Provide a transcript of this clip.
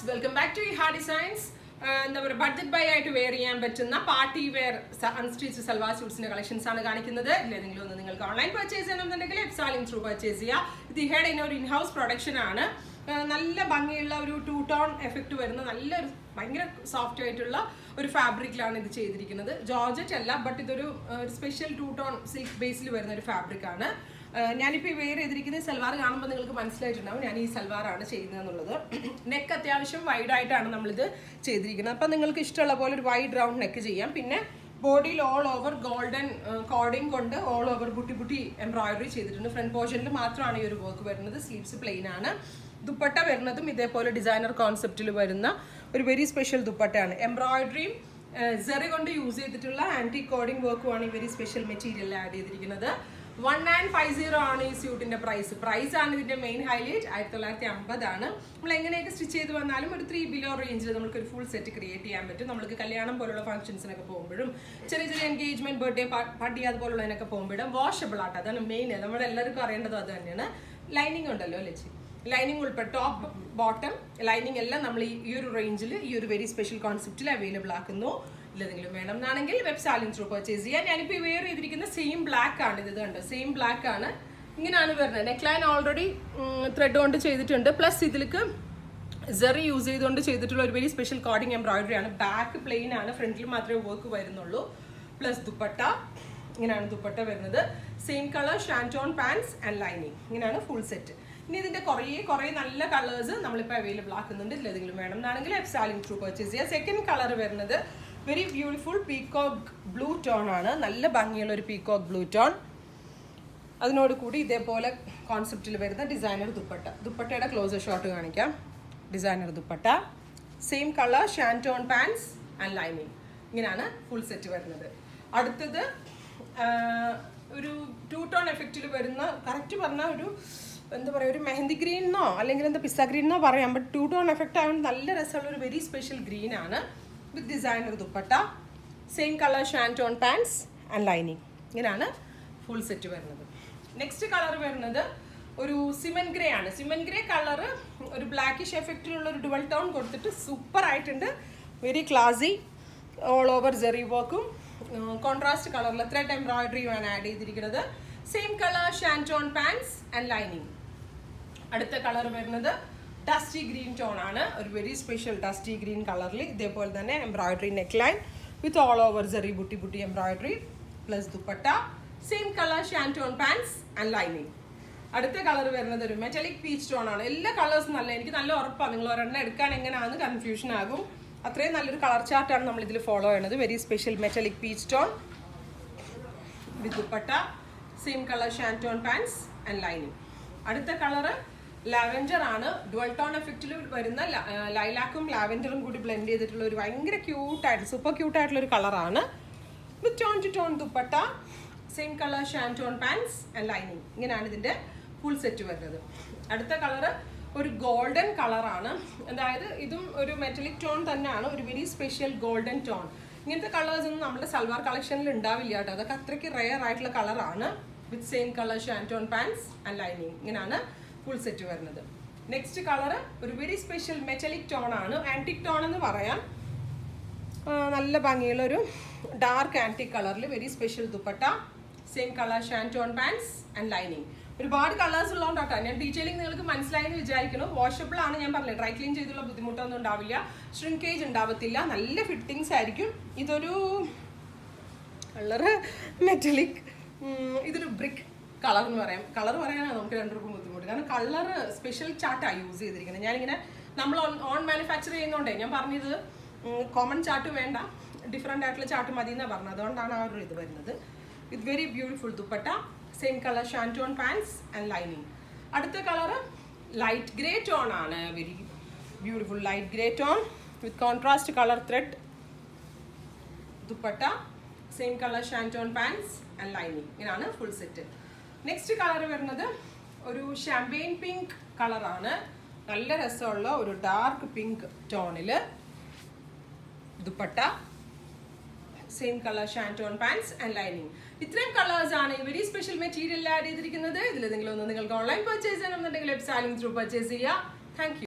welcome back to ഹാ designs എന്താ പറയുക ബഡ്ജറ്റ് ബൈ ആയിട്ട് വെയർ ചെയ്യാൻ പറ്റുന്ന പാർട്ടി വെയർ അൺസ്റ്റിച്ച് സൽവാർ സ്യൂട്ട്സിന്റെ കളക്ഷൻസ് ആണ് കാണിക്കുന്നത് ഇല്ലെങ്കിലും ഒന്ന് നിങ്ങൾക്ക് ഓൺലൈൻ പർച്ചേസ് ചെയ്യണമെന്നുണ്ടെങ്കിൽ എഫ്സാലിംഗ് ത്രൂ പർച്ചേസ് ചെയ്യുക ഇത് ഇഹയുടെ ഒരു ഇൻഹൗസ് പ്രൊഡക്ഷൻ ആണ് ആ, നല്ല ഭംഗിയുള്ള ഒരു ടൂ ടോൺ എഫക്റ്റ് വരുന്ന നല്ലൊരു ഭയങ്കര സോഫ്റ്റ് ആയിട്ടുള്ള ഒരു ഫാബ്രിക്കിലാണ് ഇത് ചെയ്തിരിക്കുന്നത് ജോർജറ്റ് അല്ല ബട്ട് ഇതൊരു സ്പെഷ്യൽ ടൂ ടോൺ സിൽക്ക് ബേസിൽ വരുന്ന ഒരു ഫാബ്രിക് ആണ് ആഹ് ഞാനിപ്പോൾ ഈ വെയർ ചെയ്തിരിക്കുന്ന സൽവാർ കാണുമ്പോൾ നിങ്ങൾക്ക് മനസ്സിലായിട്ടുണ്ടാവും ഞാൻ ഈ സൽവാറാണ് ചെയ്യുന്നതെന്നുള്ളത് നെക്ക് അത്യാവശ്യം വൈഡ് ആയിട്ടാണ് നമ്മളിത് ചെയ്തിരിക്കുന്നത് അപ്പം നിങ്ങൾക്ക് ഇഷ്ടമുള്ള പോലെ ഒരു വൈഡ് റൗണ്ട് നെക്ക് ചെയ്യാം പിന്നെ ബോഡിയിൽ ഓൾ ഓവർ ഗോൾഡൻ കോഡിങ് കൊണ്ട് all over buti buti embroidery ചെയ്തിട്ടുണ്ട് ഫ്രണ്ട് പോർഷനിൽ മാത്രമാണ് ഈ ഒരു വർക്ക് വരുന്നത് സ്ലീവ്സ് പ്ലെയിൻ ആണ് ദുപ്പട്ട വരുന്നതും ഇതേപോലെ ഡിസൈനർ കോൺസെപ്റ്റിൽ വരുന്ന ഒരു വെരി സ്പെഷ്യൽ ദുപ്പട്ടയാണ് എംബ്രോയിഡറിയും സെറി കൊണ്ട് യൂസ് ചെയ്തിട്ടുള്ള ആന്റി കോഡിംഗ് വർക്കുമാണ് ഈ വെരി സ്പെഷ്യൽ മെറ്റീരിയൽ ആഡ് ചെയ്തിരിക്കുന്നത് വൺ നയൻ ഫൈവ് സീറോ ആണ് ഈ സ്യൂട്ടിന്റെ പ്രൈസ് പ്രൈസ് ആണ് ഇതിന്റെ മെയിൻ ഹൈലൈറ്റ് ആയിരത്തി തൊള്ളായിരത്തി അമ്പതാണ് നമ്മൾ എങ്ങനെയൊക്കെ സ്റ്റിച്ച് ചെയ്ത് വന്നാലും ഒരു ത്രീ ബിലോ റേഞ്ചിൽ നമുക്ക് ഒരു ഫുൾ സെറ്റ് ക്രിയേറ്റ് ചെയ്യാൻ പറ്റും നമുക്ക് കല്യാണം പോലുള്ള ഫംഗ്ഷൻസിനൊക്കെ പോകുമ്പോഴും ചെറിയ ചെറിയ എൻഗേജ്മെന്റ് ബർത്ത്ഡേ പാർട്ടി അതുപോലുള്ളതിനൊക്കെ പോകുമ്പോഴും വാഷബിൾ ആട്ടോ അതാണ് മെയിൻ നമ്മുടെ എല്ലാവർക്കും അറിയേണ്ടത് അത് തന്നെയാണ് ലൈനിങ് ഉണ്ടല്ലോ ലച്ചി ലൈനിങ് ഉൾപ്പെടെ ടോപ്പ് ബോട്ടം ലൈനിങ് എല്ലാം നമ്മൾ ഈ ഈ ഒരു റേഞ്ചിൽ ഈ ഒരു വെരി സ്പെഷ്യൽ കോൺസെപ്റ്റിൽ അവൈലബിൾ ആക്കുന്നു ഇല്ലെങ്കിലും വേണം എന്നാണെങ്കിൽ വെബ് സാലിൻ ത്രൂ പർച്ചേസ് ചെയ്യാം ഞാനിപ്പോൾ വെയർ ചെയ്തിരിക്കുന്ന സെയിം ബ്ലാക്ക് ആണ് ഇത് കണ്ടോ സെയിം ബ്ലാക്ക് ആണ് ഇങ്ങനെയാണ് വരുന്നത് നെക്ക് ലൈൻ ഓൾറെഡി ത്രെഡ് കൊണ്ട് ചെയ്തിട്ടുണ്ട് പ്ലസ് ഇതിലേക്ക് സെറി യൂസ് ചെയ്തുകൊണ്ട് ചെയ്തിട്ടുള്ള ഒരു വെരി സ്പെഷ്യൽ കോഡിങ് എംബ്രോയിഡറി ആണ് ബാക്ക് പ്ലെയിൻ ആണ് ഫ്രണ്ടിൽ മാത്രമേ വർക്ക് വരുന്നുള്ളൂ പ്ലസ് ദുപ്പട്ട ഇങ്ങനെയാണ് ദുപ്പട്ട വരുന്നത് same colour shantoon pants and lining ഇങ്ങനെയാണ് ഫുൾ സെറ്റ് ഇനി ഇതിന്റെ കുറേ കുറേ നല്ല കളേഴ്സ് നമ്മളിപ്പോൾ അവൈലബിൾ ആക്കുന്നുണ്ട് ഇതിലേതെങ്കിലും വേണം എന്നാണെങ്കിൽ എഫ്സാലിംഗ് ത്രൂ പർച്ചേസ് ചെയ്യുക സെക്കൻഡ് കളർ വരുന്നത് very beautiful peacock blue tone ആണ് നല്ല ഭംഗിയുള്ള ഒരു പീകോക്ക് ബ്ലൂ ടോൺ അതിനോട് കൂടി ഇതേപോലെ കോൺസെപ്റ്റിൽ വരുന്ന ഡിസൈനർ ദുപ്പട്ട ദുപ്പട്ടയുടെ ക്ലോസർ ഷോട്ട് കാണിക്കാം designer dupatta same colour shantoon pants and lining ഇങ്ങനെയാണ് ഫുൾ സെറ്റ് വരുന്നത് അടുത്തത് ആഹ്, ഒരു ടൂ ടോൺ എഫക്റ്റിൽ വരുന്ന കറക്റ്റ് പറഞ്ഞാൽ ഒരു എന്താ പറയുക ഒരു മെഹന്തി ഗ്രീൻ എന്നോ അല്ലെങ്കിൽ എന്താ പിസ്സ ഗ്രീൻ എന്നോ പറയാം ബട്ട് ടൂ ടോൺ എഫക്റ്റ് ആയതുകൊണ്ട് നല്ല രസമുള്ള ഒരു വെരി സ്പെഷ്യൽ ഗ്രീൻ ആണ് with designer dupatta same colour shantoon pants and lining ഇങ്ങനെയാണ് ഫുൾ സെറ്റ് വരുന്നത് നെക്സ്റ്റ് കളർ വരുന്നത് ഒരു സിമൻ ഗ്രേ ആണ് സിമൻ ഗ്രേ കളർ ഒരു ബ്ലാക്കിഷ് എഫക്റ്റിലുള്ള ഒരു ഡുവൽ ടോൺ കൊടുത്തിട്ട് സൂപ്പർ ആയിട്ടുണ്ട് very classy all over zari വർക്കും കോൺട്രാസ്റ്റ് കളറിൽ ത്രെഡ് എംബ്രോയിഡറിയുമാണ് ആഡ് ചെയ്തിരിക്കുന്നത് same colour shantoon pants and lining അടുത്ത കളർ വരുന്നത് ഡസ്റ്റി ഗ്രീൻ ടോൺ ആണ് ഒരു വെരി സ്പെഷ്യൽ ഡസ്റ്റി ഗ്രീൻ കളറിൽ ഇതേപോലെ തന്നെ embroidery neck neckline with all over zari buti buti embroidery plus dupatta same colour shantoon pants and lining അടുത്ത കളർ വരുന്നത് ഒരു മെറ്റലിക് പീച്ച് ടോൺ ആണ് എല്ലാ കളേഴ്സും നല്ല എനിക്ക് നല്ല ഉറപ്പാണ് നിങ്ങൾ ഒരെണ്ണം എടുക്കാൻ എങ്ങനെയാണെന്ന് കൺഫ്യൂഷൻ ആകും അത്രയും നല്ലൊരു കളർ ചാർട്ടാണ് നമ്മൾ ഇതിൽ ഫോളോ ചെയ്യുന്നത് very special metallic peach tone with dupatta same colour shantoon pants and lining അടുത്ത കളറ് ലാവൻഡർ ആണ് ഡുവൽ ടോൺ എഫക്റ്റിൽ വരുന്ന ലൈലാക്കും ലാവൻഡറും കൂടി ബ്ലെൻഡ് ചെയ്തിട്ടുള്ള ഒരു ഭയങ്കര ക്യൂട്ടായിട്ട് സൂപ്പർ ക്യൂട്ടായിട്ടുള്ള ഒരു കളറാണ് with tone to tone dupatta same colour shantoon pants and lining ഇങ്ങനെയാണ് ഇതിൻ്റെ ഫുൾ സെറ്റ് വരുന്നത് അടുത്ത കളറ് ഒരു ഗോൾഡൻ കളറാണ് അതായത് ഇതും ഒരു മെറ്റലിക് ടോൺ തന്നെയാണ് ഒരു വെരി സ്പെഷ്യൽ ഗോൾഡൻ ടോൺ ഇങ്ങനത്തെ കളേഴ്സ് ഒന്നും നമ്മുടെ സൽവാർ കളക്ഷനിൽ ഉണ്ടാവില്ല കേട്ടോ അതൊക്കെ അത്രയ്ക്ക് റെയർ ആയിട്ടുള്ള കളറാണ് with same colour shantoon pants and lining ഇങ്ങനെയാണ് ഫുൾ സെറ്റ് വരുന്നത് നെക്സ്റ്റ് കളർ ഒരു വെരി സ്പെഷ്യൽ മെറ്റലിക് ടോൺ ആണ് ആൻറ്റിക് ടോൺ എന്ന് പറയാം ആ, നല്ല ഭംഗിയുള്ള ഒരു ഡാർക്ക് ആൻറ്റിക് കളറിൽ very special dupatta same colour shantoon pants and lining ഒരുപാട് കളേഴ്സ് ഉള്ളതുകൊണ്ടാട്ടോ ഞാൻ ഡീറ്റെയിലിംഗ് നിങ്ങൾക്ക് മനസ്സിലായെന്ന് വിചാരിക്കുന്നു വാഷബിൾ ആണ് ഞാൻ പറഞ്ഞത് ഡ്രൈ ക്ലീൻ ചെയ്തുള്ള ബുദ്ധിമുട്ടൊന്നും ഉണ്ടാവില്ല ഷ്രിങ്കേജ് ഉണ്ടാവത്തില്ല നല്ല ഫിറ്റിങ്സ് ആയിരിക്കും ഇതൊരു കളറ് മെറ്റലിക് ഇതൊരു ബ്രിക്ക് കളർ എന്ന് പറയാം കളർ പറയാനാണ് നമുക്ക് രണ്ടുപേർക്കും ബുദ്ധിമുട്ട് കാരണം കളർ സ്പെഷ്യൽ ചാർട്ടാണ് യൂസ് ചെയ്തിരിക്കുന്നത് ഞാനിങ്ങനെ നമ്മൾ ഓൺ മാനുഫാക്ചർ ചെയ്യുന്നതുകൊണ്ടേ ഞാൻ പറഞ്ഞത് കോമൺ ചാർട്ട് വേണ്ട ഡിഫറെൻ്റ് ആയിട്ടുള്ള ചാർട്ട് മതി എന്നാണ് പറഞ്ഞത് അതുകൊണ്ടാണ് ആ ഒരു ഇത് വരുന്നത് with very beautiful dupatta same colour shantoon pants and lining അടുത്ത കളർ ലൈറ്റ് ഗ്രേ ടോൺ ആണ് very beautiful light grey tone with contrast colour thread dupatta same colour shantoon pants and lining ഇങ്ങനെയാണ് ഫുൾ സെറ്റ് നെക്സ്റ്റ് കളർ വരുന്നത് ഒരു ഷാമ്പെയിൻ പിങ്ക് കളറാണ് നല്ല രസമുള്ള ഒരു dark pink ടോണിൽ dupatta same colour shantoon pants and lining ഇത്രയും കളേഴ്സ് ആണ് ഈ വെരി സ്പെഷ്യൽ മെറ്റീരിയൽ ആഡ് ചെയ്തിരിക്കുന്നത് ഇതിൽ ഏതെങ്കിലും ഒന്ന് നിങ്ങൾക്ക് ഓൺലൈൻ പർച്ചേസ് ചെയ്യണമെന്നുണ്ടെങ്കിൽ വെബ്സൈറ്റിംഗ് ത്രൂ പർച്ചേസ് ചെയ്യുക താങ്ക്